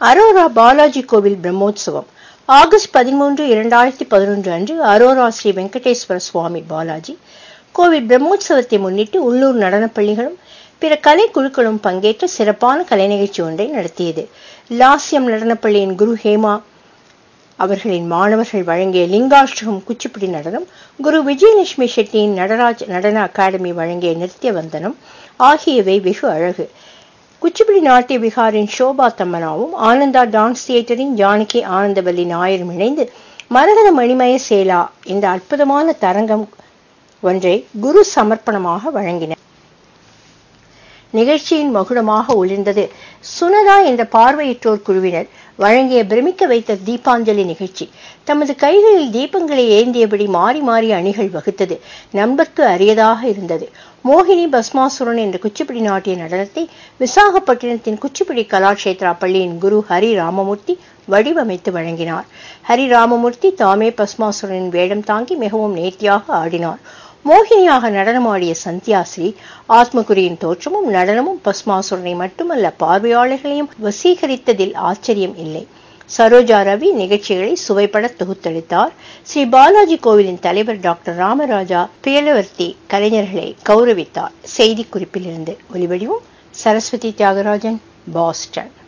அரோரா பாலாஜி கோவில் பிரம்மோற்சவம் ஆகஸ்ட் பதிமூன்று இரண்டாயிரத்தி பதினொன்று அன்று அரோரா ஸ்ரீ வெங்கடேஸ்வர சுவாமி பாலாஜி கோவில் பிரம்மோற்சவத்தை முன்னிட்டு உள்ளூர் நடனப் பள்ளிகளும் பிற கலை குழுக்களும் பங்கேற்ற சிறப்பான கலை நிகழ்ச்சி ஒன்றை நடத்தியது லாஸ்யம் நடனப்பள்ளியின் குரு ஹேமா அவர்களின் மாணவர்கள் வழங்கிய லிங்காஷ்டகம் குச்சிப்புடி நடனம் குரு விஜயலட்சுமி ஷெட்டியின் நடராஜ் நடன அகாடமி வழங்கிய நிறுத்திய வந்தனம் ஆகியவை வெகு அழகு குச்சிப்புடி நாட்டிய விகாரின் ஷோபா தம்மனாவும் ஆனந்தா டான்ஸ் தியேட்டரின் ஜானகி ஆனந்தவல்லி நாயரும் இணைந்து மரகத மணிமய சேலா இந்த அற்புதமான தரங்கம் ஒன்றை குரு சமர்ப்பணமாக வழங்கினர் நிகழ்ச்சியின் மகுடமாக ஒளிர்ந்தது சுனதா என்ற பார்வையற்றோர் குழுவினர் வழங்கிய பிரமிக்க வைத்த தீபாஞ்சலி நிகழ்ச்சி தமது கைகளில் தீபங்களை ஏந்தியபடி மாறி மாறி அணிகள் வகுத்தது நண்பர்க்கு அரியதாக இருந்தது மோகினி பஸ்மாசுரன் என்ற குச்சிப்புடி நாட்டிய நடனத்தை விசாகப்பட்டினத்தின் குச்சிப்புடி கலாட்சேத்ரா பள்ளியின் குரு ஹரி ராமமூர்த்தி வடிவமைத்து வழங்கினார் ஹரி ராமமூர்த்தி தாமே பஸ்மாசுரனின் வேடம் தாங்கி மிகவும் நேர்த்தியாக ஆடினார் மோகினியாக நடனமாடிய சந்தியாஸ்ரீ ஆத்மகுரியின் தோற்றமும் நடனமும் பஸ்மாசுரனை மட்டுமல்ல பார்வையாளர்களையும் வசீகரித்ததில் ஆச்சரியம் இல்லை சரோஜா ரவி நிகழ்ச்சிகளை சுவைப்பட தொகுத்தளித்தார் ஸ்ரீ பாலாஜி கோவிலின் தலைவர் டாக்டர் ராமராஜா பிரியலவர்த்தி கலைஞர்களை கௌரவித்தார் செய்தி குறிப்பிலிருந்து ஒலிவடிவும் சரஸ்வதி தியாகராஜன் பாஸ்டன்